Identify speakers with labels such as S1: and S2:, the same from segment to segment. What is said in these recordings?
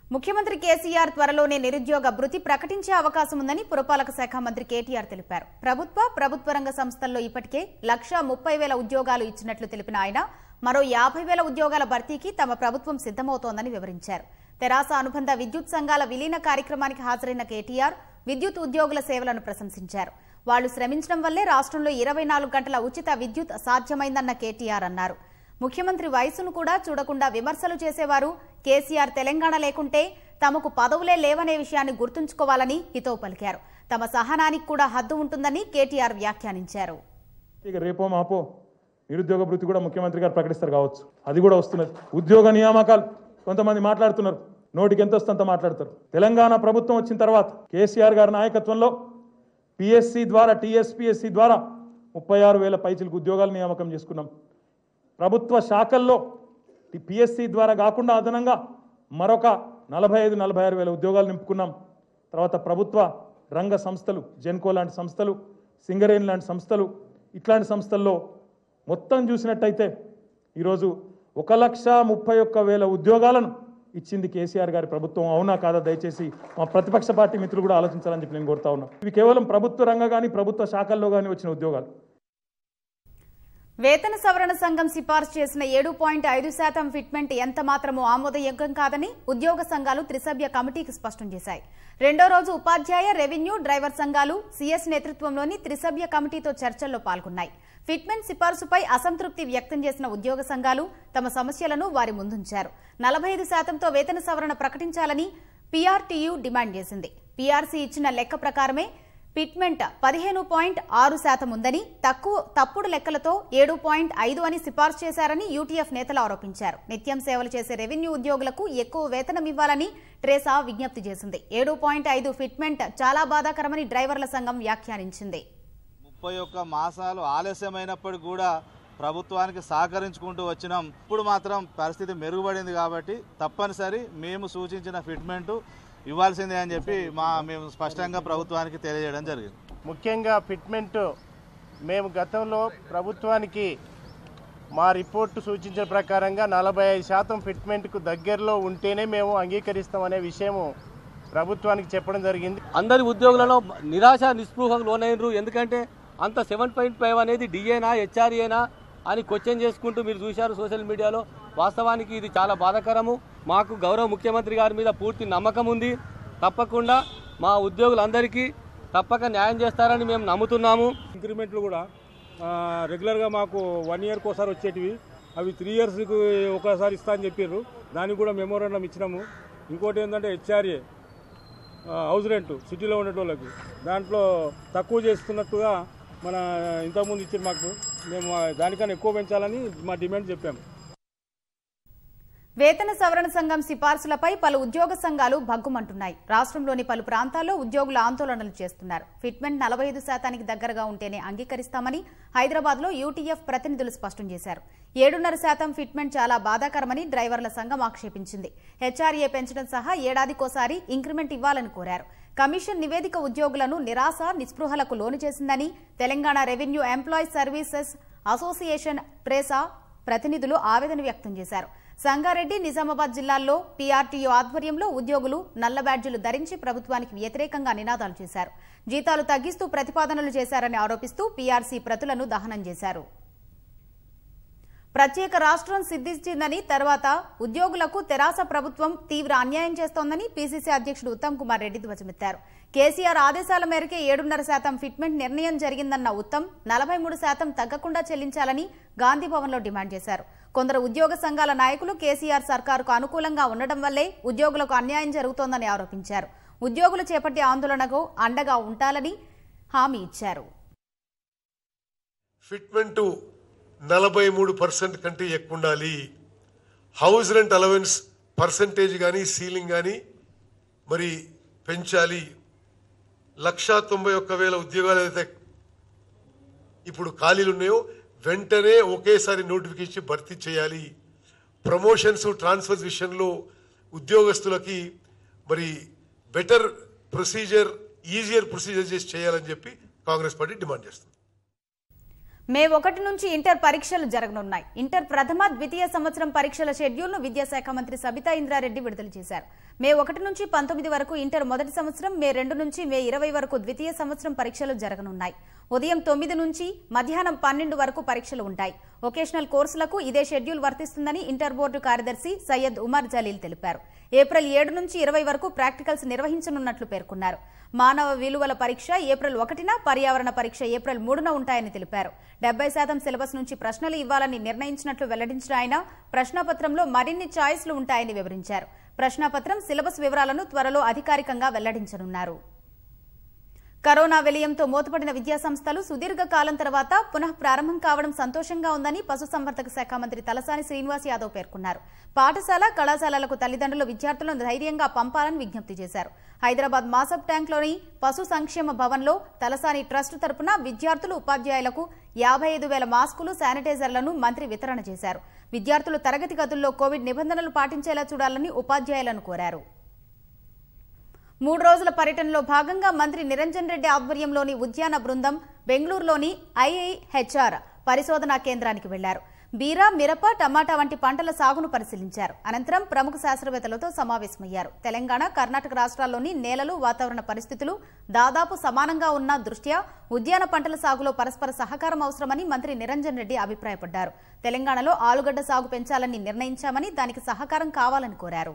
S1: ముఖ్యమంత్రి కేసీఆర్ త్వరలోనే నిరుద్యోగ భృతి ప్రకటించే అవకాశం ఉందని పురపాలక శాఖ మంత్రి కేటీఆర్ తెలిపారు ప్రభుత్వ ప్రభుత్వ రంగ సంస్థల్లో ఇప్పటికే లక్ష ముప్పై వేల ఉద్యోగాలు ఇచ్చినట్లు తెలిపిన ఆయన మరో యాభై వేల ఉద్యోగాల భర్తీకి తమ ప్రభుత్వం సిద్దమవుతోందని వివరించారు తెరాస అనుబంధ విద్యుత్ సంఘాల విలీన కార్యక్రమానికి హాజరైన కేటీఆర్ విద్యుత్ ఉద్యోగుల సేవలను ప్రశంసించారు వాళ్లు శ్రమించడం వల్లే రాష్ట్రంలో ఇరవై నాలుగు గంటల ఉచిత విద్యుత్ సాధ్యమైందన్న కేటీఆర్ అన్నారు ముఖ్యమంత్రి వయసును కూడా చూడకుండా విమర్శలు చేసేవారు కేసీఆర్ తెలంగాణ లేకుంటే తమకు పదవులే లేవనే విషయాన్ని గుర్తుంచుకోవాలని హితవు పలికారు తమ సహనానికి కూడా హద్దు ఉంటుందని కేటీఆర్ వ్యాఖ్యానించారు
S2: ఇక రేపో మాపో నిరుద్యోగ భృతి కూడా ముఖ్యమంత్రి గారు ప్రకటిస్తారు కావచ్చు అది కూడా వస్తున్నది ఉద్యోగ నియామకాలు కొంతమంది మాట్లాడుతున్నారు నోటికి ఎంత వస్తుందో అంత మాట్లాడతారు తెలంగాణ ప్రభుత్వం వచ్చిన తర్వాత కేసీఆర్ గారి నాయకత్వంలో పిఎస్సి ద్వారా టీఎస్పిఎస్సి ద్వారా ముప్పై ఆరు వేల పైచిలకు ఉద్యోగాలు నియామకం చేసుకున్నాం ప్రభుత్వ శాఖల్లో ఈ పిఎస్సి ద్వారా కాకుండా అదనంగా మరొక నలభై ఐదు నలభై ఆరు వేల ఉద్యోగాలు నింపుకున్నాం తర్వాత ప్రభుత్వ రంగ సంస్థలు జెన్కో లాంటి సంస్థలు సింగరేన్ లాంటి సంస్థలు ఇట్లాంటి సంస్థల్లో మొత్తం చూసినట్టయితే ఈరోజు ఒక లక్ష ముప్పై ఒక్క వేల ఉద్యోగాలను ఇచ్చింది కేసీఆర్ గారి ప్రభుత్వం అవునా కాదా దయచేసి మా ప్రతిపక్ష పార్టీ మిత్రులు కూడా ఆలోచించాలని చెప్పి నేను కోరుతా ఉన్నా ఇవి కేవలం ప్రభుత్వ రంగ కానీ ప్రభుత్వ శాఖల్లో కానీ వచ్చిన ఉద్యోగాలు
S1: వేతన సవరణ సంఘం సిఫార్సు చేసిన ఏడు పాయింట్ ఐదు శాతం ఫిట్మెంట్ ఎంత మాత్రమూ ఆమోదయోగ్యం కాదని ఉద్యోగ సంఘాలు త్రిసభ్య కమిటీకి స్పష్టం చేశాయి రెండో రోజు ఉపాధ్యాయ రెవెన్యూ డ్రైవర్ సంఘాలు సీఎస్ నేతృత్వంలోని త్రిసభ్య కమిటీతో చర్చల్లో పాల్గొన్నాయి ఫిట్మెంట్ సిఫార్సుపై అసంతృప్తి వ్యక్తం చేసిన ఉద్యోగ సంఘాలు తమ సమస్యలను వారి ముందుంచారు నలభై ఐదు శాతంతో వేతన సవరణ ప్రకటించాలని పీఆర్టీయూ డిమాండ్ చేసింది పీఆర్సీ ఇచ్చిన లెక్క ప్రకారమే పిట్మెంట్ పదిహేను పాయింట్ ఆరు శాతం ఉందని తక్కువ తప్పుడు లెక్కలతో ఏడు పాయింట్ ఐదు అని సిఫార్సు చేశారని యూటీఎఫ్ నేతలు ఆరోపించారు నిత్యం సేవలు చేసే రెవెన్యూ ఉద్యోగులకు ఎక్కువ వేతనం ఇవ్వాలని ట్రేసా విజ్ఞప్తి చేసింది ఏడు పాయింట్ ఐదు ఫిట్మెంట్ చాలా బాధాకరమని డ్రైవర్ల సంఘం వ్యాఖ్యానించింది
S3: ముప్పై ఒక్క మాసాలు ఆలస్యమైనప్పటికీ కూడా ప్రభుత్వానికి సహకరించుకుంటూ వచ్చినాం ఇప్పుడు మాత్రం పరిస్థితి మెరుగుపడింది కాబట్టి తప్పనిసరి మేము సూచించిన ఫిట్మెంటు ఇవ్వాల్సిందే అని చెప్పి మా మేము స్పష్టంగా ప్రభుత్వానికి తెలియజేయడం జరిగింది
S4: ముఖ్యంగా ఫిట్మెంట్ మేము గతంలో ప్రభుత్వానికి మా రిపోర్టు సూచించిన ప్రకారంగా నలభై ఐదు శాతం ఫిట్మెంట్కు దగ్గరలో ఉంటేనే మేము అంగీకరిస్తామనే విషయము ప్రభుత్వానికి చెప్పడం జరిగింది
S5: అందరి ఉద్యోగులలో నిరాశ నిస్పృహకు లోనైనరు ఎందుకంటే అంత సెవెన్ పాయింట్ ఫైవ్ అనేది డిఏనా హెచ్ఆర్ఏనా అని క్వశ్చన్ చేసుకుంటూ మీరు చూశారు సోషల్ మీడియాలో వాస్తవానికి ఇది చాలా బాధాకరము మాకు గౌరవ ముఖ్యమంత్రి గారి మీద పూర్తి నమ్మకం ఉంది తప్పకుండా మా ఉద్యోగులందరికీ తప్పక న్యాయం చేస్తారని మేము నమ్ముతున్నాము
S6: ఇంక్రిమెంట్లు కూడా ఆ, రెగ్యులర్గా మాకు వన్ ఇయర్కి ఒకసారి వచ్చేటివి అవి త్రీ ఇయర్స్కి ఒకసారి ఇస్తా అని చెప్పారు దానికి కూడా మెమోరాండం ఇచ్చినాము ఇంకోటి ఏంటంటే హెచ్ఆర్ఏ హౌస్ రెంట్ సిటీలో ఉండేటోళ్ళకి దాంట్లో తక్కువ చేస్తున్నట్టుగా మన ఇంతకుముందు ఇచ్చిన మాకు మేము దానికన్నా ఎక్కువ పెంచాలని మా డిమాండ్ చెప్పాము
S1: వేతన సవరణ సంఘం సిఫార్సులపై పలు ఉద్యోగ సంఘాలు భగ్గుమంటున్నాయి రాష్ట్రంలోని పలు ప్రాంతాల్లో ఉద్యోగులు ఆందోళనలు చేస్తున్నారు ఫిట్మెంట్ నలభై ఐదు శాతానికి దగ్గరగా ఉంటేనే అంగీకరిస్తామని హైదరాబాద్ లో యూటీఎఫ్ ప్రతినిధులు స్పష్టం చేశారు ఏడున్నర శాతం ఫిట్మెంట్ చాలా బాధాకరమని డ్రైవర్ల సంఘం ఆక్షేపించింది హెచ్ఆర్ఏ పెంచడం సహా ఏడాదికోసారి ఇంక్రిమెంట్ ఇవ్వాలని కోరారు కమిషన్ నివేదిక ఉద్యోగులను నిరాశ నిస్పృహలకు లోను చేసిందని Telangana revenue employees services association ప్రేసా ప్రతినిధులు ఆవేదన వ్యక్తం చేశారు సంగారెడ్డి నిజామాబాద్ జిల్లాల్లో పీఆర్టీయూ ఆధ్వర్యంలో ఉద్యోగులు నల్ల బ్యాడ్జీలు ధరించి ప్రభుత్వానికి వ్యతిరేకంగా నినాదాలు చేశారు జీతాలు తగ్గిస్తూ ప్రతిపాదనలు చేశారని ఆరోపిస్తూ పీఆర్సీ ప్రతులను దహనం చేశారు ప్రత్యేక రాష్ట్రం సిద్ధించిందని తర్వాత ఉద్యోగులకు తెరాస ప్రభుత్వం తీవ్ర అన్యాయం చేస్తోందని పీసీసీ అధ్యక్షుడు ఉత్తమ్ కుమార్ రెడ్డి ధ్వజమెత్తారు కేసీఆర్ ఆదేశాల మేరకే ఏడున్నర శాతం ఫిట్మెంట్ నిర్ణయం జరిగిందన్న ఉత్తమ్ నలభై మూడు శాతం తగ్గకుండా చెల్లించాలని గాంధీభవన్లో డిమాండ్ చేశారు కొందరు ఉద్యోగ సంఘాల నాయకులు కేసీఆర్ సర్కారుకు అనుకూలంగా ఉండడం వల్లే ఉద్యోగులకు అన్యాయం జరుగుతోందని ఆరోపించారు ఉద్యోగులు చేపట్టే ఆందోళనకు అండగా ఉంటాలని హామీ ఇచ్చారు
S7: ఫిట్మెంట్ నలభై మూడు పర్సెంట్ కంటే ఎక్కువ ఉండాలి హౌస్ రెంట్ అలవెన్స్ పర్సంటేజ్ కానీ సీలింగ్ కానీ మరి పెంచాలి లక్షా తొంభై ఒక్క వేల ఉద్యోగాలు ఏదైతే ఇప్పుడు ఖాళీలు ఉన్నాయో వెంటనే ఒకేసారి నోటిఫికేషన్ భర్తీ చేయాలి ప్రమోషన్స్ ట్రాన్స్ఫర్స్ విషయంలో ఉద్యోగస్తులకి మరి బెటర్ ప్రొసీజర్ ఈజియర్ ప్రొసీజర్ చేసి చేయాలని చెప్పి కాంగ్రెస్ పార్టీ డిమాండ్ చేస్తుంది
S1: మే ఒకటి నుంచి ఇంటర్ పరీక్షలు జరగనున్నాయి ఇంటర్ ప్రథమ ద్వితీయ సంవత్సరం పరీక్షల షెడ్యూల్ను విద్యాశాఖ మంత్రి సబితా ఇంద్రారెడ్డి విడుదల చేశారు మే ఒకటి నుంచి పంతొమ్మిది వరకు ఇంటర్ మొదటి సంవత్సరం మే రెండు నుంచి మే ఇరవై వరకు ద్వితీయ సంవత్సరం పరీక్షలు జరగనున్నాయి ఉదయం తొమ్మిది నుంచి మధ్యాహ్నం పన్నెండు వరకు పరీక్షలు ఉంటాయి వొకేషనల్ కోర్సులకు ఇదే షెడ్యూల్ వర్తిస్తుందని ఇంటర్ బోర్డు కార్యదర్శి సయ్యద్ ఉమర్ జలీల్ తెలిపారు ఏప్రిల్ ఏడు నుంచి ఇరవై వరకు ప్రాక్టికల్స్ నిర్వహించనున్నట్లు పేర్కొన్నారు మానవ విలువల పరీక్ష ఏప్రిల్ ఒకటిన పర్యావరణ పరీక్ష ఏప్రిల్ మూడున ఉంటాయని తెలిపారు డెబ్బై శాతం సిలబస్ నుంచి ప్రశ్నలు ఇవ్వాలని నిర్ణయించినట్లు వెల్లడించిన ఆయన ప్రశ్నాపత్రంలో మరిన్ని ఛాయిస్లు ఉంటాయని వివరించారు ప్రశ్నాపత్రం సిలబస్ వివరాలను త్వరలో అధికారికంగా వెల్లడించనున్నారు కరోనా విలయంతో మూతపడిన విద్యాసంస్థలు సుదీర్ఘ కాలం తర్వాత పునః ప్రారంభం కావడం సంతోషంగా ఉందని పశుసంవర్ధక శాఖ మంత్రి తలసాని శ్రీనివాస్ యాదవ్ పేర్కొన్నారు పాఠశాల కళాశాలలకు తల్లిదండ్రులు విద్యార్థులను ధైర్యంగా పంపాలని విజ్ఞప్తి చేశారు హైదరాబాద్ మాసబ్ ట్యాంక్లోని పశు సంక్షేమ భవన్లో తలసాని ట్రస్ట్ తరపున విద్యార్థులు ఉపాధ్యాయులకు యాభై ఐదు వేల మాస్కులు శానిటైజర్లను మంత్రి వితరణ చేశారు విద్యార్థులు తరగతి గదుల్లో కోవిడ్ నిబంధనలు పాటించేలా చూడాలని ఉపాధ్యాయులను కోరారు మూడు రోజుల పర్యటనలో భాగంగా మంత్రి నిరంజన్ రెడ్డి ఆధ్వర్యంలోని ఉద్యాన బృందం బెంగళూరులోని ఐఐహెచ్ఆర్ పరిశోధనా కేంద్రానికి వెళ్లారు బీరా మిరప టమాటా వంటి పంటల సాగును పరిశీలించారు అనంతరం ప్రముఖ శాస్త్రవేత్తలతో సమావేశమయ్యారు తెలంగాణ కర్ణాటక రాష్ట్రాల్లోని నేలలు వాతావరణ పరిస్థితులు దాదాపు సమానంగా ఉన్న దృష్ట్యా ఉద్యాన పంటల సాగులో పరస్పర సహకారం అవసరమని మంత్రి నిరంజన్ రెడ్డి అభిప్రాయపడ్డారు తెలంగాణలో ఆలుగడ్డ సాగు పెంచాలని నిర్ణయించామని దానికి సహకారం కావాలని కోరారు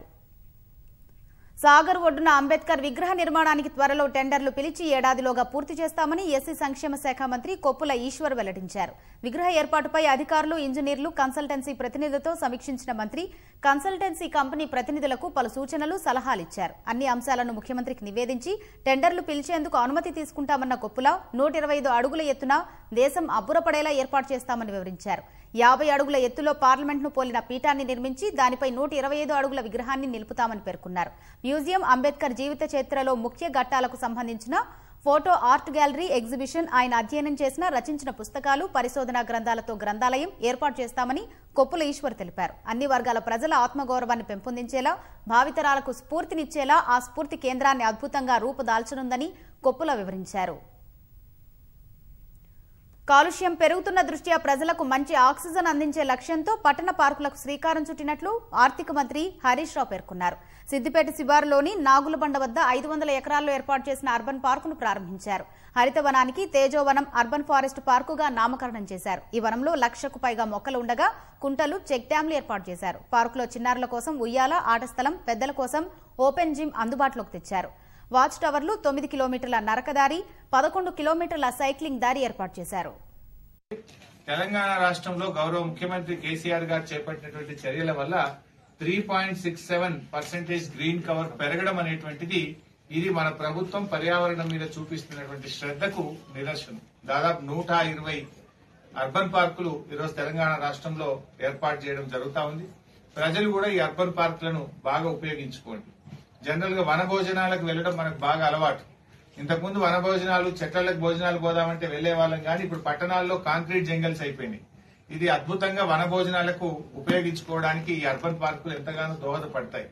S1: సాగర్ ఒడ్డున అంబేద్కర్ విగ్రహ నిర్మాణానికి త్వరలో టెండర్లు పిలిచి ఏడాదిలోగా పూర్తి చేస్తామని ఎస్సీ సంక్షేమ శాఖ మంత్రి కొప్పుల ఈశ్వర్ వెల్లడించారు విగ్రహ ఏర్పాటుపై అధికారులు ఇంజనీర్లు కన్సల్టెన్సీ ప్రతినిధులతో సమీక్షించిన మంత్రి కన్సల్టెన్సీ కంపెనీ ప్రతినిధులకు పలు సూచనలు సలహాలిచ్చారు అన్ని అంశాలను ముఖ్యమంత్రికి నివేదించి టెండర్లు పిలిచేందుకు అనుమతి తీసుకుంటామన్న కొప్పుల నూట ఇరవై ఐదు అడుగుల ఎత్తున దేశం అబ్బురపడేలా ఏర్పాటు చేస్తామని వివరించారు యాభై అడుగుల ఎత్తులో పార్లమెంట్ను పోలిన పీఠాన్ని నిర్మించి దానిపై నూట ఇరవై ఐదు అడుగుల విగ్రహాన్ని నిలుపుతామని పేర్కొన్నారు మ్యూజియం అంబేద్కర్ జీవిత చరిత్రలో ముఖ్య ఘట్టాలకు సంబంధించిన ఫోటో ఆర్ట్ గ్యాలరీ ఎగ్జిబిషన్ ఆయన అధ్యయనం చేసిన రచించిన పుస్తకాలు పరిశోధనా గ్రంథాలతో గ్రంథాలయం ఏర్పాటు చేస్తామని కొప్పుల ఈశ్వర్ తెలిపారు అన్ని వర్గాల ప్రజల ఆత్మగౌరవాన్ని పెంపొందించేలా భావితరాలకు స్ఫూర్తినిచ్చేలా ఆ స్ఫూర్తి కేంద్రాన్ని అద్భుతంగా రూపుదాల్చనుందని కొప్పుల వివరించారు కాలుష్యం పెరుగుతున్న దృష్ట్యా ప్రజలకు మంచి ఆక్సిజన్ అందించే లక్ష్యంతో పట్టణ పార్కులకు శ్రీకారం చుట్టినట్లు ఆర్థిక మంత్రి హరీష్ రావు పేర్కొన్నారు సిద్దిపేట శివారులోని నాగులబండ వద్ద ఐదు వందల ఎకరాల్లో ఏర్పాటు చేసిన అర్బన్ పార్కును ప్రారంభించారు హరితవనానికి తేజోవనం అర్బన్ ఫారెస్ట్ పార్కుగా నామకరణం చేశారు ఈ వనంలో లక్షకు పైగా మొక్కలు ఉండగా కుంటలు చెక్ డ్యాంలు ఏర్పాటు చేశారు పార్కులో చిన్నారుల కోసం ఉయ్యాల ఆట స్థలం పెద్దల కోసం ఓపెన్ జిమ్ అందుబాటులోకి తెచ్చారు వాచ్ టవర్లు తొమ్మిది కిలోమీటర్ల నరకదారి పదకొండు కిలోమీటర్ల సైక్లింగ్ దారి ఏర్పాటు చేశారు
S8: తెలంగాణ రాష్ట్రంలో గౌరవ ముఖ్యమంత్రి కేసీఆర్ గారు చేపట్టినటువంటి చర్యల వల్ల three point six seven percentage green cover పెరగడం అనేటువంటిది ఇది మన ప్రభుత్వం పర్యావరణం మీద చూపిస్తున్నటువంటి శ్రద్ధకు నిదర్శనం దాదాపు నూట ఇరవై అర్బన్ పార్కులు ఈరోజు తెలంగాణ రాష్ట్రంలో ఏర్పాటు చేయడం జరుగుతా ఉంది ప్రజలు కూడా ఈ అర్బన్ పార్కులను బాగా ఉపయోగించుకోండి జనరల్ గా వన భోజనాలకు వెళ్లడం మనకు బాగా అలవాటు ఇంతకుముందు వన భోజనాలు చెట్లకు భోజనాలు పోదామంటే వెళ్లే వాళ్ళం కానీ ఇప్పుడు పట్టణాల్లో కాంక్రీట్ జంగల్స్ అయిపోయినాయి ఇది అద్భుతంగా వన భోజనాలకు ఉపయోగించుకోవడానికి ఈ అర్బన్ పార్కులు ఎంతగానో దోహదపడతాయి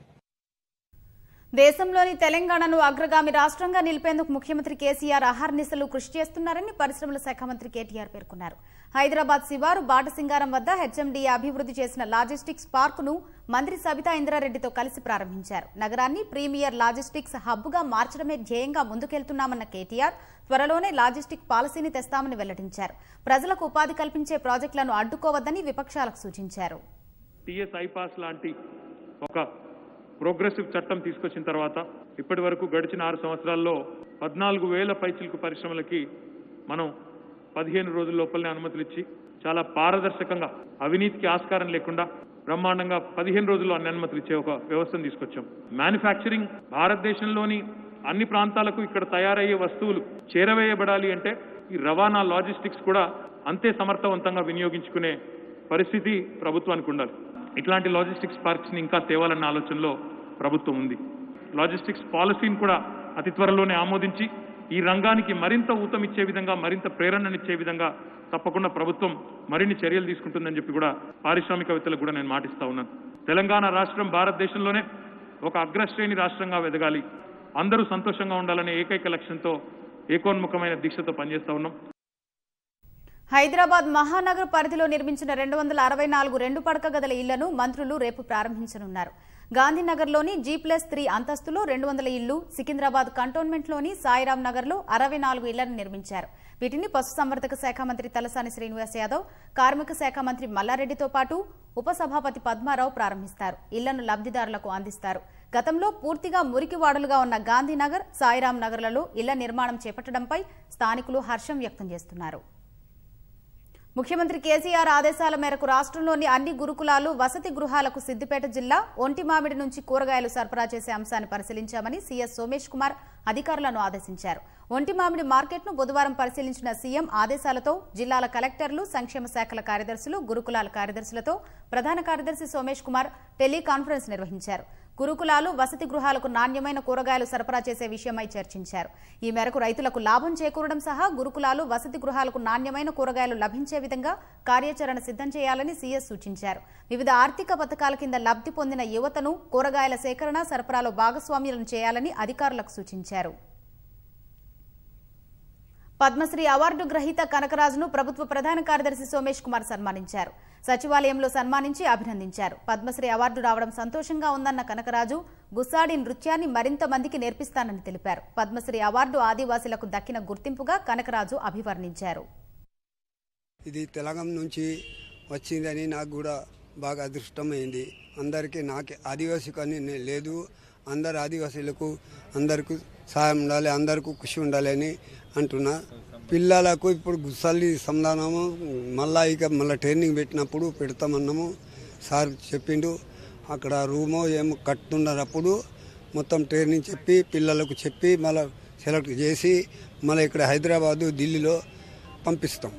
S1: దేశంలోని తెలంగాణను అగ్రగామి రాష్ట్రంగా నిలిపేందుకు ముఖ్యమంత్రి కేసీఆర్ అహర్నిశలు కృషి చేస్తున్నారని పరిశ్రమల శాఖ మంత్రి కేటీఆర్ పేర్కొన్నారు హైదరాబాద్ శివారు బాటసింగారం వద్ద హెచ్ఎండీఏ అభివృద్ధి చేసిన లాజిస్టిక్స్ పార్కును మంత్రి సబితా ఇంద్రారెడ్డితో కలిసి ప్రారంభించారు నగరాన్ని ప్రీమియర్ లాజిస్టిక్స్ హబ్గా మార్చడమే ధ్యేయంగా ముందుకెళ్తున్నామన్న కేటీఆర్ త్వరలోనే లాజిస్టిక్ పాలసీని తెస్తామని వెల్లడించారు ప్రజలకు ఉపాధి కల్పించే ప్రాజెక్టులను అడ్డుకోవద్దని విపక్షాలకు సూచించారు
S9: టిఎస్ ఐపాస్ లాంటి ఒక ప్రోగ్రెసివ్ చట్టం తీసుకొచ్చిన తర్వాత ఇప్పటి వరకు గడిచిన ఆరు సంవత్సరాల్లో పద్నాలుగు వేల పైచిలకు పరిశ్రమలకి మనం పదిహేను రోజుల లోపలనే అనుమతులు ఇచ్చి చాలా పారదర్శకంగా అవినీతికి ఆస్కారం లేకుండా బ్రహ్మాండంగా పదిహేను రోజుల్లో అన్ని అనుమతులు ఇచ్చే ఒక వ్యవస్థను తీసుకొచ్చాం మ్యానుఫ్యాక్చరింగ్ భారతదేశంలోని అన్ని ప్రాంతాలకు ఇక్కడ తయారయ్యే వస్తువులు చేరవేయబడాలి అంటే ఈ రవాణా లాజిస్టిక్స్ కూడా అంతే సమర్థవంతంగా వినియోగించుకునే పరిస్థితి ప్రభుత్వానికి ఉండాలి ఇట్లాంటి లాజిస్టిక్స్ పార్క్స్ ని ఇంకా తేవాలన్న ఆలోచనలో ప్రభుత్వం ఉంది లాజిస్టిక్స్ పాలసీని కూడా అతి త్వరలోనే ఆమోదించి ఈ రంగానికి మరింత ఊతమిచ్చే విధంగా మరింత ప్రేరణనిచ్చే విధంగా తప్పకుండా ప్రభుత్వం మరిన్ని చర్యలు తీసుకుంటుందని చెప్పి కూడా పారిశ్రామికవేత్తలకు కూడా నేను మాటిస్తా ఉన్నాను తెలంగాణ రాష్ట్రం భారతదేశంలోనే ఒక అగ్రశ్రేణి రాష్ట్రంగా ఎదగాలి అందరూ సంతోషంగా ఉండాలనే ఏకైక లక్ష్యంతో ఏకోన్ముఖమైన దీక్షతో పనిచేస్తా ఉన్నాం
S1: హైదరాబాద్ మహానగర్ పరిధిలో నిర్మించిన రెండు వందల అరవై నాలుగు రెండు పడక గదుల ఇళ్లను మంత్రులు రేపు ప్రారంభించనున్నారు గాంధీనగర్లోని జీ ప్లస్ త్రీ అంతస్తులో రెండు వందల ఇళ్లు సికింద్రాబాద్ కంటోన్మెంట్లోని సాయిరాం నగర్లో అరవై నాలుగు ఇళ్లను నిర్మించారు వీటిని పశుసంవర్ధక శాఖ మంత్రి తలసాని శ్రీనివాస్ యాదవ్ కార్మిక శాఖ మంత్రి మల్లారెడ్డితో పాటు ఉపసభాపతి పద్మారావు ప్రారంభిస్తారు ఇళ్లను లబ్ధిదారులకు అందిస్తారు గతంలో పూర్తిగా మురికివాడలుగా ఉన్న గాంధీనగర్ సాయిరాం నగర్లలో ఇళ్ల నిర్మాణం చేపట్టడంపై స్థానికులు హర్షం వ్యక్తం చేస్తున్నారు ముఖ్యమంత్రి కేసీఆర్ ఆదేశాల మేరకు రాష్ట్రంలోని అన్ని గురుకులాలు వసతి గృహాలకు సిద్దిపేట జిల్లా ఒంటిమామిడి నుంచి కూరగాయలు సరఫరా చేసే అంశాన్ని పరిశీలించామని సీఎస్ సోమేష్ కుమార్ అధికారులను ఆదేశించారు ఒంటిమామిడి మార్కెట్ను బుధవారం పరిశీలించిన సీఎం ఆదేశాలతో జిల్లాల కలెక్టర్లు సంక్షేమ శాఖల కార్యదర్శులు గురుకులాల కార్యదర్శులతో ప్రధాన కార్యదర్శి సోమేష్ కుమార్ టెలికాన్ఫరెన్స్ నిర్వహించారు గురుకులాలు వసతి గృహాలకు నాణ్యమైన కూరగాయలు సరఫరా చేసే విషయమై చర్చించారు ఈ మేరకు రైతులకు లాభం చేకూరడం సహా గురుకులాలు వసతి గృహాలకు నాణ్యమైన కూరగాయలు లభించే విధంగా కార్యాచరణ సిద్ధం చేయాలని సీఎస్ సూచించారు వివిధ ఆర్థిక పథకాల కింద లబ్ధి పొందిన యువతను కూరగాయల సేకరణ సరఫరాలో భాగస్వామ్యులను చేయాలని అధికారులకు సూచించారు పద్మశ్రీ అవార్డు గ్రహీత కనకరాజును ప్రభుత్వ ప్రధాన కార్యదర్శి సోమేష్ కుమార్ సన్మానించారు సచివాలయంలో సన్మానించి అభినందించారు పద్మశ్రీ అవార్డు రావడం సంతోషంగా ఉందన్న కనకరాజు గుస్సాడి నృత్యాన్ని మరింత మందికి నేర్పిస్తానని తెలిపారు పద్మశ్రీ అవార్డు ఆదివాసీలకు దక్కిన గుర్తింపుగా కనకరాజు అభివర్ణించారు
S10: ఇది తెలంగాణ నుంచి వచ్చిందని నాకు కూడా బాగా అదృష్టమైంది అందరికీ నాకే ఆదివాసీ కానీ నే- లేదు అందరు ఆదివాసీలకు అందరికీ సాయం ఉండాలి అందరికీ ఖుషి ఉండాలని అంటున్నా పిల్లలకు ఇప్పుడు గుసలి సంధానము మళ్ళా ఇక మళ్ళీ ట్రైనింగ్ పెట్టినప్పుడు పెడతామన్నాము సార్ చెప్పిండు అక్కడ రూమో ఏమో కట్టున్నప్పుడు మొత్తం ట్రైనింగ్ చెప్పి పిల్లలకు చెప్పి మళ్ళీ సెలెక్ట్ చేసి మళ్ళీ ఇక్కడ హైదరాబాదు ఢిల్లీలో పంపిస్తాం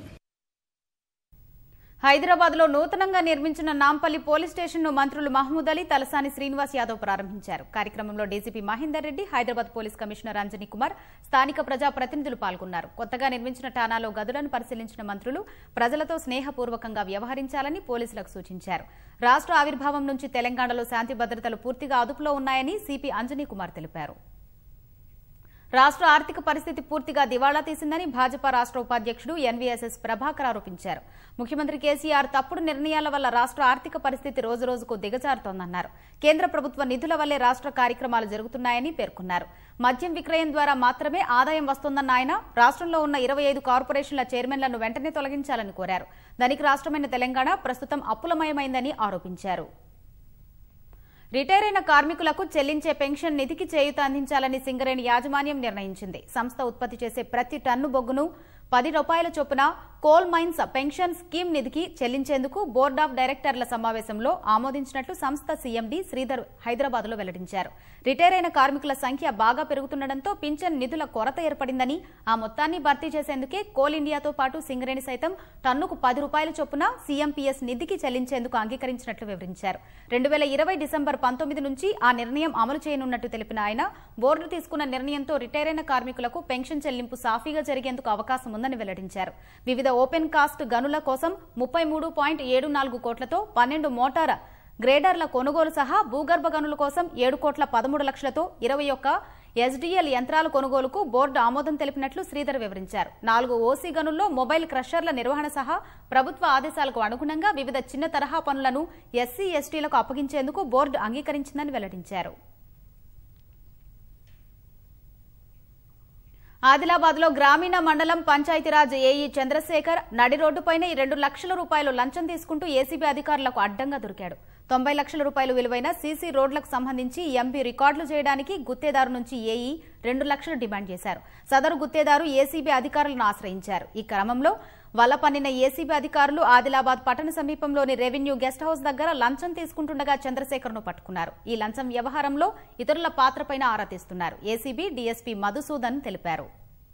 S1: హైదరాబాద్ లో నూతనంగా నిర్మించిన నాంపల్లి పోలీస్ స్టేషన్ ను మంత్రులు మహమూద్ అలీ తలసాని శ్రీనివాస్ యాదవ్ ప్రారంభించారు కార్యక్రమంలో DGP Mahender Reddy Hyderabad police commissioner Anjani Kumar స్థానిక ప్రజా ప్రతినిధులు పాల్గొన్నారు కొత్తగా నిర్మించిన ఠాణాలో గదులను పరిశీలించిన మంత్రులు ప్రజలతో స్నేహపూర్వకంగా వ్యవహరించాలని పోలీసులకు సూచించారు రాష్ట్ర ఆవిర్భావం నుంచి తెలంగాణలో శాంతి భద్రతలు పూర్తిగా అదుపులో ఉన్నాయని సిపి అంజనీ కుమార్ తెలిపారు రాష్ట్ర ఆర్థిక పరిస్థితి పూర్తిగా దివాళా తీసిందని భాజపా రాష్ట్ర ఉపాధ్యక్షుడు ఎన్వీఎస్ఎస్ ప్రభాకర్ ఆరోపించారు ముఖ్యమంత్రి కేసీఆర్ తప్పుడు నిర్ణయాల వల్ల రాష్ట్ర ఆర్థిక పరిస్థితి రోజురోజుకు దిగజారుతోందన్నారు కేంద్ర ప్రభుత్వ నిధుల వల్లే రాష్ట్ర కార్యక్రమాలు జరుగుతున్నాయని పేర్కొన్నారు మద్యం విక్రయం ద్వారా మాత్రమే ఆదాయం వస్తోందన్న ఆయన రాష్ట్రంలో ఉన్న ఇరవై ఐదు కార్పొరేషన్ల చైర్మన్లను వెంటనే తొలగించాలని కోరారు దానికి రాష్ట్రమైన తెలంగాణ ప్రస్తుతం అప్పులమయమైందని ఆరోపించారు రిటైర్ అయిన కార్మికులకు చెల్లించే పెన్షన్ నిధికి చేయూత అందించాలని సింగరేణి యాజమాన్యం నిర్ణయించింది సంస్థ ఉత్పత్తి చేసే ప్రతి టన్ను బొగ్గును పది రూపాయల చొప్పున కోల్ మైన్స్ పెన్షన్ స్కీమ్ నిధికి చెల్లించేందుకు బోర్డ్ ఆఫ్ డైరెక్టర్ల సమావేశంలో ఆమోదించినట్లు సంస్థ సీఎండీ శ్రీధర్ హైదరాబాద్ లో వెల్లడించారు రిటైర్ అయిన కార్మికుల సంఖ్య బాగా పెరుగుతుండటంతో పింఛన్ నిధుల కొరత ఏర్పడిందని ఆ మొత్తాన్ని భర్తీ చేసేందుకే కోల్ ఇండియాతో పాటు సింగరేణి సైతం టన్నుకు పది రూపాయల చొప్పున సీఎంపీఎస్ నిధికి చెల్లించేందుకు అంగీకరించినట్లు వివరించారు రెండు వేల ఇరవై డిసెంబర్ పంతొమ్మిది నుంచి ఆ నిర్ణయం అమలు చేయనున్నట్టు తెలిపిన ఆయన బోర్డు తీసుకున్న నిర్ణయంతో రిటైర్ అయిన కార్మికులకు పెన్షన్ చెల్లింపు సాఫీగా జరిగేందుకు అవకాశం ఉందని వెల్లడించారు వివిధ ఓపెన్ కాస్ట్ గనుల కోసం ముప్పై మూడు పాయింట్ ఏడు నాలుగు కోట్లతో పన్నెండు మోటార్ గ్రేడర్ల కొనుగోలు సహా భూగర్భ గనుల కోసం ఏడు కోట్ల పదమూడు లక్షలతో ఇరవై ఒక్క ఎస్డీఎల్ యంత్రాల కొనుగోలుకు బోర్డు ఆమోదం తెలిపినట్లు శ్రీధర్ వివరించారు నాలుగు ఓసీ గనుల్లో మొబైల్ క్రషర్ల నిర్వహణ సహా ప్రభుత్వ ఆదేశాలకు అనుగుణంగా వివిధ చిన్న తరహా పనులను ఎస్సీ ఎస్టీలకు అప్పగించేందుకు బోర్డు అంగీకరించిందని వెల్లడించారు ఆదిలాబాద్ లో గ్రామీణ మండలం పంచాయతీరాజ్ ఏఈ చంద్రశేఖర్ నడి రోడ్డుపైనే రెండు లక్షల రూపాయలు లంచం తీసుకుంటూ ఏసీబీ అధికారులకు అడ్డంగా దొరికాడు తొంభై లక్షల రూపాయలు విలువైన సీసీ రోడ్లకు సంబంధించి ఎంపీ రికార్డులు చేయడానికి గుత్తేదారు నుంచి ఏఈ రెండు లక్షలు డిమాండ్ చేశారు సదరు గుత్తేదారు ఏసీబీ అధికారులను ఆశ్రయించారు ఈ క్రమంలో వల్లపన్నిన ఏసీబీ అధికారులు ఆదిలాబాద్ పట్టణ సమీపంలోని రెవెన్యూ గెస్ట్ హౌస్ దగ్గర లంచం తీసుకుంటుండగా చంద్రశేఖర్ను పట్టుకున్నారు ఈ లంచం వ్యవహారంలో ఇతరుల పాత్రపైన ఆరా తీస్తున్నారు ఏసీబీ డీఎస్పీ మధుసూదన్ తెలిపారు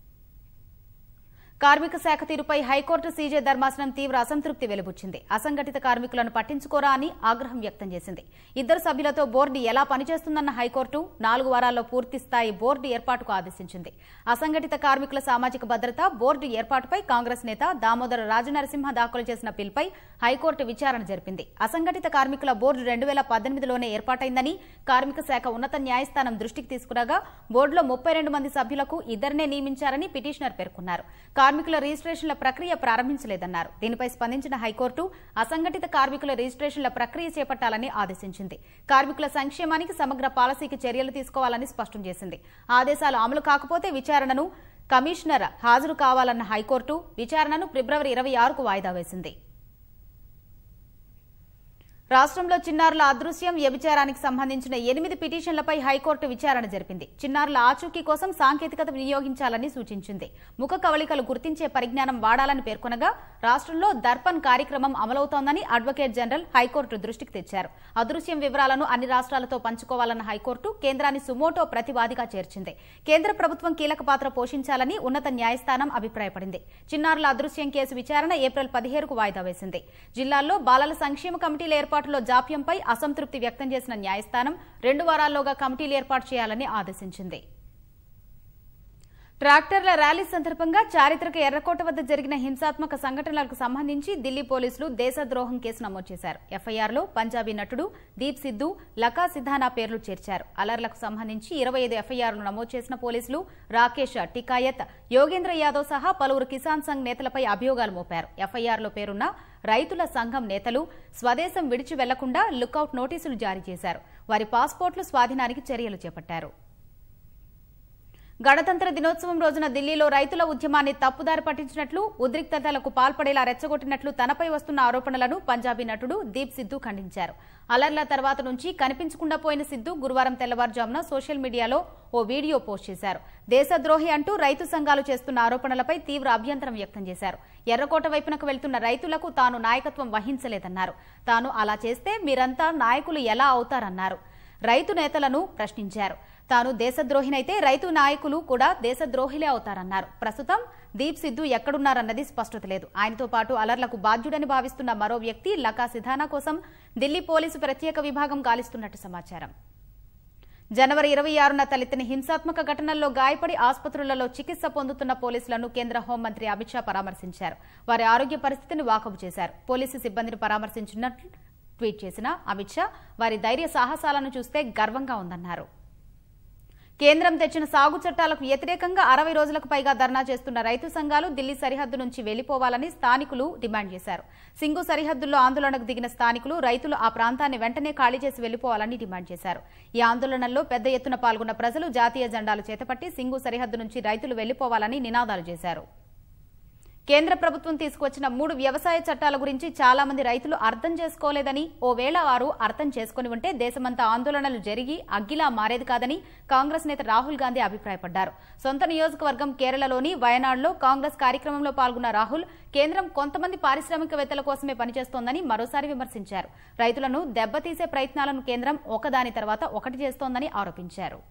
S1: కార్మిక శాఖ తీరుపై హైకోర్టు సీజే ధర్మాసనం తీవ్ర అసంతృప్తి వెలుబుచ్చింది అసంఘటిత కార్మికులను పట్టించుకోరా అని ఆగ్రహం వ్యక్తం చేసింది ఇద్దరు సభ్యులతో బోర్డు ఎలా పనిచేస్తుందన్న హైకోర్టు నాలుగు వారాల్లో పూర్తి స్థాయి బోర్డు ఏర్పాటుకు ఆదేశించింది అసంఘటిత కార్మికుల సామాజిక భద్రత బోర్డు ఏర్పాటుపై కాంగ్రెస్ నేత దామోదర రాజనరసింహ దాఖలు చేసిన పిల్పై హైకోర్టు విచారణ జరిపింది అసంఘటిత కార్మికుల బోర్డు రెండు వేల పద్దెనిమిదిలోనే ఏర్పాటైందని కార్మిక శాఖ ఉన్నత న్యాయస్థానం దృష్టికి తీసుకురాగా బోర్డులో ముప్పై రెండు మంది సభ్యులకు ఇద్దరినే నియమించారని పిటిషనర్ పేర్కొన్నారు కార్మికుల రిజిస్ట్రేషన్ల ప్రక్రియ ప్రారంభించలేదన్నారు దీనిపై స్పందించిన హైకోర్టు అసంఘటిత కార్మికుల రిజిస్ట్రేషన్ల ప్రక్రియ చేపట్టాలని ఆదేశించింది కార్మికుల సంక్షేమానికి సమగ్ర పాలసీకి చర్యలు తీసుకోవాలని స్పష్టం చేసింది ఆదేశాలు అమలు కాకపోతే విచారణను కమిషనర్ హాజరు కావాలన్న హైకోర్టు విచారణను ఫిబ్రవరి ఇరవై ఆరుకు వాయిదా వేసింది రాష్ట్రంలో చిన్నారుల అదృశ్యం వ్యభిచారానికి సంబంధించిన ఎనిమిది పిటిషన్లపై హైకోర్టు విచారణ జరిపింది చిన్నారుల ఆచూకీ కోసం సాంకేతికత వినియోగించాలని సూచించింది ముఖ కవళికలు గుర్తించే పరిజ్ఞానం వాడాలని పేర్కొనగా రాష్ట్రంలో దర్పణ్ కార్యక్రమం అమలవుతోందని అడ్వకేట్ జనరల్ హైకోర్టు దృష్టికి తెచ్చారు అదృశ్యం వివరాలను అన్ని రాష్ట్రాలతో పంచుకోవాలన్న హైకోర్టు కేంద్రాన్ని సుమోటో ప్రతివాదిగా చేర్చింది కేంద్ర ప్రభుత్వం కీలక పాత్ర పోషించాలని ఉన్నత న్యాయస్థానం అభిప్రాయపడింది చిన్నారుల అదృశ్యం కేసు విచారణ ఏప్రిల్ పదిహేడుకు వాయిదా వేసింది జిల్లాల్లో బాలల సంక్షేమ కమిటీల ఏర్పాటులో జాప్యంపై అసంతృప్తి వ్యక్తం చేసిన న్యాయస్థానం రెండు వారాల్లోగా కమిటీలు ఏర్పాటు చేయాలని ఆదేశించింది ట్రాక్టర్ల ర్యాలీ సందర్భంగా చారిత్రక ఎర్రకోట వద్ద జరిగిన హింసాత్మక సంఘటనలకు సంబంధించి ఢిల్లీ పోలీసులు దేశద్రోహం కేసు నమోదు చేశారు ఎఫ్ఐఆర్లో పంజాబీ నటుడు దీప్ సిద్ధు లకా సిద్ధానా పేర్లు చేర్చారు అలర్లకు సంబంధించి ఇరవై ఐదు ఎఫ్ఐఆర్లు నమోదు చేసిన పోలీసులు రాకేష్ టికాయత్ యోగేంద్ర యాదవ్ సహా పలువురు కిసాన్ సంఘ్ నేతలపై అభియోగాలు మోపారు ఎఫ్ఐఆర్లో పేరున్న రైతుల సంఘం నేతలు స్వదేశం విడిచి వెళ్లకుండా లుకౌట్ నోటీసులు జారీ చేశారు వారి పాస్పోర్ట్లు స్వాధీనానికి చర్యలు చేపట్టారు గణతంత్ర దినోత్సవం రోజున ఢిల్లీలో రైతుల ఉద్యమాన్ని తప్పుదారి పట్టించినట్లు ఉద్రిక్తతలకు పాల్పడేలా రెచ్చగొట్టినట్లు తనపై వస్తున్న ఆరోపణలను పంజాబీ నటుడు దీప్ సిద్ధు ఖండించారు అలర్ల తర్వాత నుంచి కనిపించకుండా పోయిన సిద్ధు గురువారం తెల్లవారుజామున సోషల్ మీడియాలో ఓ వీడియో పోస్ట్ చేశారు దేశద్రోహి అంటూ రైతు సంఘాలు చేస్తున్న ఆరోపణలపై తీవ్ర అభ్యంతరం వ్యక్తం చేశారు ఎర్రకోట వైపునకు వెళ్తున్న రైతులకు తాను నాయకత్వం వహించలేదన్నారు తాను అలా చేస్తే మీరంతా నాయకులు ఎలా అవుతారన్నారు రైతు నేతలను ప్రశ్నించారు తాను దేశద్రోహినైతే రైతు నాయకులు కూడా దేశద్రోహిలే అవుతారన్నారు ప్రస్తుతం దీప్ సిద్ధు ఎక్కడున్నారన్నది స్పష్టత లేదు ఆయనతో పాటు అలర్లకు బాధ్యుడని భావిస్తున్న మరో వ్యక్తి లకా సిధానా కోసం ఢిల్లీ పోలీసు ప్రత్యేక విభాగం గాలిస్తున్నట్టు సమాచారం జనవరి ఇరవై ఆరున తలెత్తిన హింసాత్మక ఘటనల్లో గాయపడి ఆసుపత్రులలో చికిత్స పొందుతున్న పోలీసులను కేంద్ర హోంమంత్రి అమిత్ షా పరామర్శించారు వారి ఆరోగ్య పరిస్థితిని వాకపు చేశారు పోలీసు సిబ్బందిని పరామర్శించినట్లు ట్వీట్ చేసిన అమిత్ షా వారి ధైర్య సాహసాలను చూస్తే గర్వంగా ఉందన్నారు కేంద్రం తెచ్చిన సాగు చట్టాలకు వ్యతిరేకంగా అరవై రోజులకు పైగా ధర్నా చేస్తున్న రైతు సంఘాలు ఢిల్లీ సరిహద్దు నుంచి వెళ్లిపోవాలని స్థానికులు డిమాండ్ చేశారు సింగు సరిహద్దుల్లో ఆందోళనకు దిగిన స్థానికులు రైతులు ఆ ప్రాంతాన్ని వెంటనే ఖాళీ చేసి వెళ్లిపోవాలని డిమాండ్ చేశారు ఈ ఆందోళనల్లో పెద్ద ఎత్తున పాల్గొన్న ప్రజలు జాతీయ జెండాలు చేతపట్టి సింగు సరిహద్దు నుంచి రైతులు వెళ్లిపోవాలని నినాదాలు చేశారు కేంద్ర ప్రభుత్వం తీసుకువచ్చిన మూడు వ్యవసాయ చట్టాల గురించి చాలా మంది రైతులు అర్థం చేసుకోలేదని ఓవేళ వారు అర్థం చేసుకుని ఉంటే దేశమంతా ఆందోళనలు జరిగి అగ్గిలా మారేది కాదని కాంగ్రెస్ నేత రాహుల్ గాంధీ అభిప్రాయపడ్డారు సొంత నియోజకవర్గం కేరళలోని వయనాడులో కాంగ్రెస్ కార్యక్రమంలో పాల్గొన్న రాహుల్ కేంద్రం కొంతమంది పారిశ్రామికవేత్తల కోసమే పనిచేస్తోందని మరోసారి విమర్శించారు రైతులను దెబ్బతీసే ప్రయత్నాలను కేంద్రం ఒకదాని తర్వాత ఒకటి చేస్తోందని ఆరోపించారు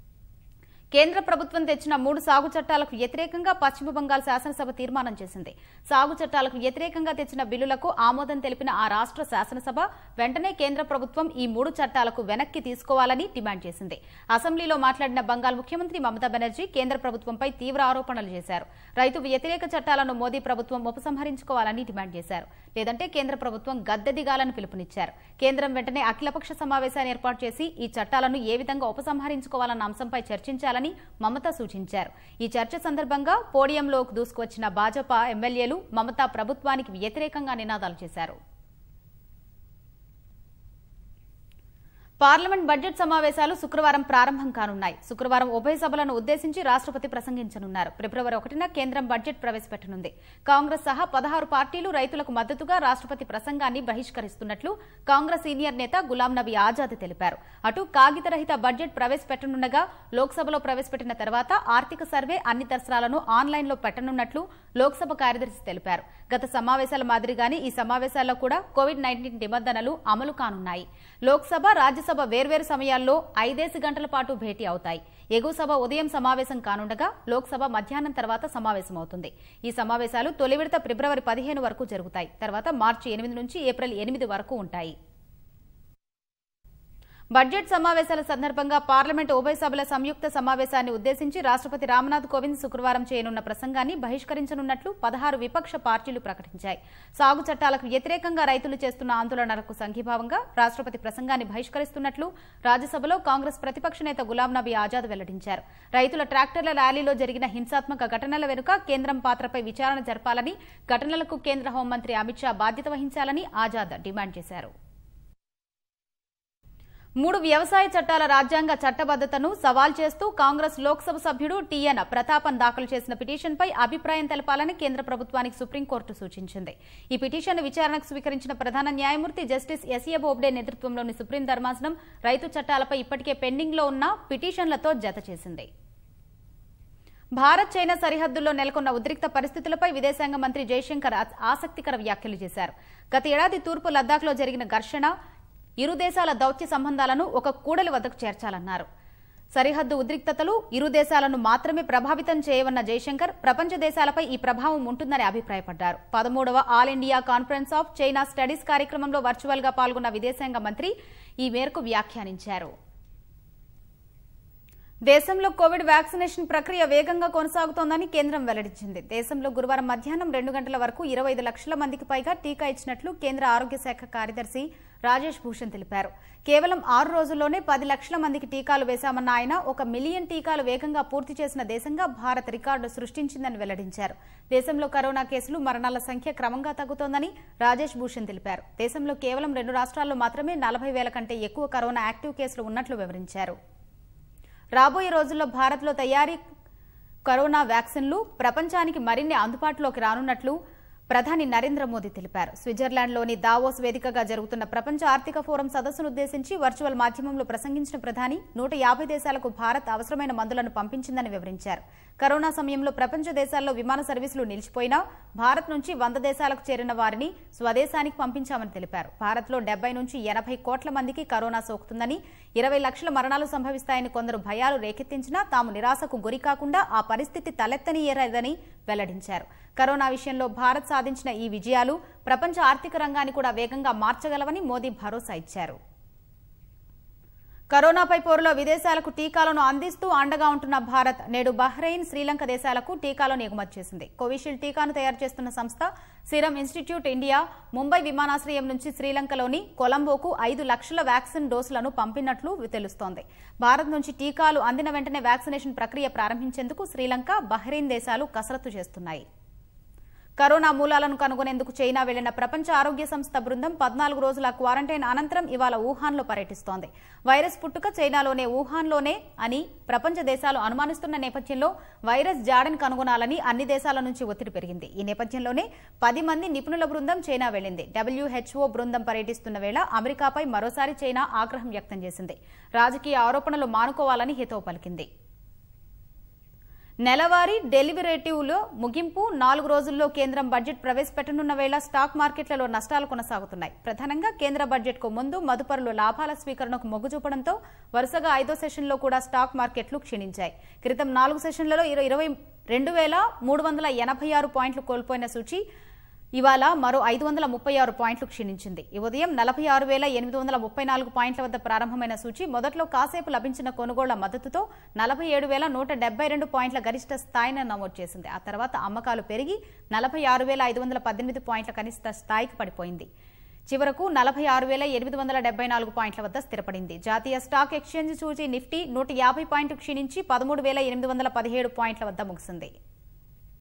S1: కేంద్ర ప్రభుత్వం తెచ్చిన మూడు సాగు చట్టాలకు వ్యతిరేకంగా పశ్చిమ బంగాల్ శాసనసభ తీర్మానం చేసింది సాగు చట్టాలకు వ్యతిరేకంగా తెచ్చిన బిల్లులకు ఆమోదం తెలిపిన ఆ రాష్ట్ర శాసనసభ వెంటనే కేంద్ర ప్రభుత్వం ఈ మూడు చట్టాలకు వెనక్కి తీసుకోవాలని డిమాండ్ చేసింది అసెంబ్లీలో మాట్లాడిన బంగాల్ ముఖ్యమంత్రి మమతా బెనర్జీ కేంద్ర ప్రభుత్వంపై తీవ్ర ఆరోపణలు చేశారు రైతు వ్యతిరేక చట్టాలను మోదీ ప్రభుత్వం ఉపసంహరించుకోవాలని డిమాండ్ చేశారు లేదంటే కేంద్ర ప్రభుత్వం గద్దె దిగాలని పిలుపునిచ్చారు కేంద్రం వెంటనే అఖిలపక్ష సమావేశాన్ని ఏర్పాటు చేసి ఈ చట్టాలను ఏ విధంగా ఉపసంహరించుకోవాలన్న అంశంపై చర్చించాలని మమత సూచించారు ఈ చర్చ సందర్భంగా పోడియంలోకి దూసుకువచ్చిన భాజపా ఎమ్మెల్యేలు మమతా ప్రభుత్వానికి వ్యతిరేకంగా నినాదాలు చేశారు పార్లమెంట్ బడ్జెట్ సమావేశాలు శుక్రవారం ప్రారంభం కానున్నాయి శుక్రవారం ఉభయ సభలను ఉద్దేశించి రాష్ట్రపతి ప్రసంగించనున్నారు ఫిబ్రవరి ఒకటిన కేంద్రం బడ్జెట్ ప్రవేశపెట్టనుంది కాంగ్రెస్ సహా పదహారు పార్టీలు రైతులకు మద్దతుగా రాష్ట్రపతి ప్రసంగాన్ని బహిష్కరిస్తున్నట్లు కాంగ్రెస్ సీనియర్ నేత గులాం నబీ ఆజాద్ తెలిపారు అటు కాగితరహిత బడ్జెట్ ప్రవేశపెట్టనుండగా లోక్సభలో ప్రవేశపెట్టిన తర్వాత ఆర్థిక సర్వే అన్ని దర్శనాలను ఆన్లైన్లో పెట్టనున్నట్లు లోక్సభ కార్యదర్శి తెలిపారు గత సమావేశాల మాదిరిగానే ఈ సమావేశాల్లో కూడా కోవిడ్ నైన్టీన్ నిబంధనలు అమలు కానున్నాయి లోక్సభ రాజ్యసభ వేర్వేరు సమయాల్లో ఐదేసి గంటల పాటు భేటీ అవుతాయి ఎగువ సభ ఉదయం సమావేశం కానుండగా లోక్సభ మధ్యాహ్నం తర్వాత సమావేశమవుతుంది ఈ సమావేశాలు తొలి విడత ఫిబ్రవరి పదిహేను వరకు జరుగుతాయి తర్వాత మార్చి ఎనిమిది నుంచి ఏప్రిల్ ఎనిమిది వరకు ఉంటాయి బడ్జెట్ సమావేశాల సందర్భంగా పార్లమెంటు ఉభయ సభల సంయుక్త సమావేశాన్ని ఉద్దేశించి రాష్ట్రపతి రామ్నాథ్ కోవింద్ శుక్రవారం చేయనున్న ప్రసంగాన్ని బహిష్కరించనున్నట్లు పదహారు విపక్ష పార్టీలు ప్రకటించాయి సాగు చట్టాలకు వ్యతిరేకంగా రైతులు చేస్తున్న ఆందోళనలకు సంఘీభావంగా రాష్ట్రపతి ప్రసంగాన్ని బహిష్కరిస్తున్నట్లు రాజ్యసభలో కాంగ్రెస్ ప్రతిపక్ష నేత గులాం నబీ ఆజాద్ వెల్లడించారు రైతుల ట్రాక్టర్ల ర్యాలీలో జరిగిన హింసాత్మక ఘటనల వెనుక కేంద్రం పాత్రపై విచారణ జరపాలని ఘటనలకు కేంద్ర హోంమంత్రి అమిత్ షా బాధ్యత వహించాలని ఆజాద్ డిమాండ్ చేశారు మూడు వ్యవసాయ చట్టాల రాజ్యాంగ చట్టబద్దతను సవాల్ చేస్తూ కాంగ్రెస్ లోక్సభ సభ్యుడు టీఎన్ ప్రతాపన్ దాఖలు చేసిన పిటిషన్పై అభిప్రాయం తెలపాలని కేంద్ర ప్రభుత్వానికి సుప్రీంకోర్టు సూచించింది ఈ పిటిషన్ విచారణకు స్వీకరించిన ప్రధాన న్యాయమూర్తి జస్టిస్ ఎస్ఏ బోబ్డే నేతృత్వంలోని సుప్రీం ధర్మాసనం రైతు చట్టాలపై ఇప్పటికే పెండింగ్లో ఉన్న పిటిషన్లతో జత చేసింది భారత్ చైనా సరిహద్దుల్లో నెలకొన్న ఉద్రిక్త పరిస్థితులపై విదేశాంగ మంత్రి జయశంకర్ ఆ- ఆసక్తికర వ్యాఖ్యలు చేశారు గత ఏడాది తూర్పు లద్దాఖ్లో జరిగిన ఘర్షణ ఇరు దేశాల దౌత్య సంబంధాలను ఒక కూడలి వద్దకు చేర్చాలన్నారు సరిహద్దు ఉద్రిక్తతలు ఇరు దేశాలను మాత్రమే ప్రభావితం చేయవన్న జయశంకర్ ప్రపంచ దేశాలపై ఈ ప్రభావం ఉంటుందని అభిప్రాయపడ్డారు పదమూడవ all India conference of China studies కార్యక్రమంలో వర్చువల్ గా పాల్గొన్న విదేశాంగ మంత్రి ఈ మేరకు వ్యాఖ్యానించారు దేశంలో కోవిడ్ వ్యాక్సినేషన్ ప్రక్రియ వేగంగా కొనసాగుతోందని కేంద్రం వెల్లడించింది దేశంలో గురువారం మధ్యాహ్నం రెండు గంటల వరకు ఇరవై ఐదు లక్షల మందికి పైగా టీకా ఇచ్చినట్లు కేంద్ర ఆరోగ్య శాఖ కార్యదర్శి రాజేష్ భూషణ్ తెలిపారు కేవలం ఆరు రోజుల్లోనే పది లక్షల మందికి టీకాలు వేశామన్న ఆయన ఒక మిలియన్ టీకాలు వేగంగా పూర్తి చేసిన దేశంగా భారత్ రికార్డు సృష్టించిందని వెల్లడించారు దేశంలో కరోనా కేసులు మరణాల సంఖ్య క్రమంగా తగ్గుతోందని రాజేష్ భూషణ్ తెలిపారు దేశంలో కేవలం రెండు రాష్ట్రాల్లో మాత్రమే నలభై వేల కంటే ఎక్కువ కరోనా యాక్టివ్ కేసులు ఉన్నట్లు వివరించారు రాబోయే రోజుల్లో భారత్లో తయారీ కరోనా వ్యాక్సిన్లు ప్రపంచానికి మరిన్ని అందుబాటులోకి రానున్నట్లు ప్రధాని నరేంద్ర మోదీ తెలిపారు స్విట్జర్లాండ్లోని దావోస్ వేదికగా జరుగుతున్న ప్రపంచ ఆర్థిక ఫోరం సదస్సును ఉద్దేశించి వర్చువల్ మాధ్యమంలో ప్రసంగించిన ప్రధాని నూట యాభై దేశాలకు భారత్ అవసరమైన మందులను పంపించిందని వివరించారు కరోనా సమయంలో ప్రపంచ దేశాల్లో విమాన సర్వీసులు నిలిచిపోయినా భారత్ నుంచి వంద దేశాలకు చేరిన వారిని స్వదేశానికి పంపించామని తెలిపారు భారత్లో డెబ్బై నుంచి ఎనభై కోట్ల మందికి కరోనా సోకుతుందని ఇరవై లక్షల మరణాలు సంభవిస్తాయని కొందరు భయాలు రేకెత్తించినా తాము నిరాశకు గురి కాకుండా ఆ పరిస్థితి తలెత్తనీయలేదని వెల్లడించారు కరోనా విషయంలో భారత్ సాధించిన ఈ విజయాలు ప్రపంచ ఆర్థిక రంగాన్ని కూడా వేగంగా మార్చగలవని మోదీ భరోసా ఇచ్చారు కరోనాపై పోరులో విదేశాలకు టీకాలను అందిస్తూ అండగా ఉంటున్న భారత్ నేడు బహ్రెయిన్ శ్రీలంక దేశాలకు టీకాలను ఎగుమతి చేసింది కోవిషీల్డ్ టీకాను తయారు చేస్తున్న సంస్థ సిరం ఇన్స్టిట్యూట్ ఇండియా ముంబై విమానాశ్రయం నుంచి శ్రీలంకలోని కొలంబోకు ఐదు లక్షల వ్యాక్సిన్ డోసులను పంపినట్లు తెలుస్తోంది భారత్ నుంచి టీకాలు అందిన వెంటనే వ్యాక్సినేషన్ ప్రక్రియ ప్రారంభించేందుకు శ్రీలంక బహ్రెయిన్ దేశాలు కసరత్తు చేస్తున్నాయి కరోనా మూలాలను కనుగొనేందుకు చైనా వెళ్లిన ప్రపంచ ఆరోగ్య సంస్థ బృందం పద్నాలుగు రోజుల క్వారంటైన్ అనంతరం ఇవాళ వుహాన్లో పర్యటిస్తోంది వైరస్ పుట్టుక చైనాలోనే వుహాన్లోనే అని ప్రపంచ దేశాలు అనుమానిస్తున్న నేపథ్యంలో వైరస్ జాడని కనుగొనాలని అన్ని దేశాల నుంచి ఒత్తిడి పెరిగింది ఈ నేపథ్యంలోనే పది మంది నిపుణుల బృందం చైనా వెళ్లింది డబ్ల్యూహెచ్ఓ బృందం పర్యటిస్తున్న వేళ అమెరికాపై మరోసారి చైనా ఆగ్రహం వ్యక్తం చేసింది రాజకీయ ఆరోపణలు మానుకోవాలని హితవు పలికింది నెలవారీ డెలివరేటివ్లో ముగింపు నాలుగు రోజుల్లో కేంద్రం బడ్జెట్ ప్రవేశపెట్టనున్న వేళ స్టాక్ మార్కెట్లలో నష్టాలు కొనసాగుతున్నాయి ప్రధానంగా కేంద్ర బడ్జెట్కు ముందు మదుపరులు లాభాల స్వీకరణకు మొగ్గు చూపడంతో వరుసగా ఐదో సెషన్లో కూడా స్టాక్ మార్కెట్లు క్షీణించాయి క్రితం నాలుగు సెషన్లలో ఇర- ఇరవై రెండు వేల మూడు వందల ఎనభై ఆరు పాయింట్లు కోల్పోయిన సూచి ఇవాళ మరో ఐదు వందల ముప్పై ఆరు పాయింట్లు క్షీణించింది ఈ ఉదయం నలభై ఆరు వేల ఎనిమిది వందల ముప్పై నాలుగు పాయింట్ల వద్ద ప్రారంభమైన సూచి మొదట్లో కాసేపు లభించిన కొనుగోళ్ల మద్దతుతో నలభై ఏడు వేల నూట డెబ్బై రెండు పాయింట్ల గరిష్ట స్థాయిని నమోదు చేసింది ఆ తర్వాత అమ్మకాలు పెరిగి నలభై ఆరు వేల ఐదు వందల పద్దెనిమిది పాయింట్ల కనిష్ట స్థాయికి పడిపోయింది చివరకు నలభై ఆరు వేల ఎనిమిది వందల డెబ్బై నాలుగు పాయింట్ల వద్ద స్థిరపడింది జాతీయ స్టాక్ ఎక్స్చేంజ్ సూచి నిఫ్టీ నూట యాభై పాయింట్లు క్షీణించి పదమూడు వేల ఎనిమిది వందల పదిహేడు పాయింట్ల వద్ద ముగిసింది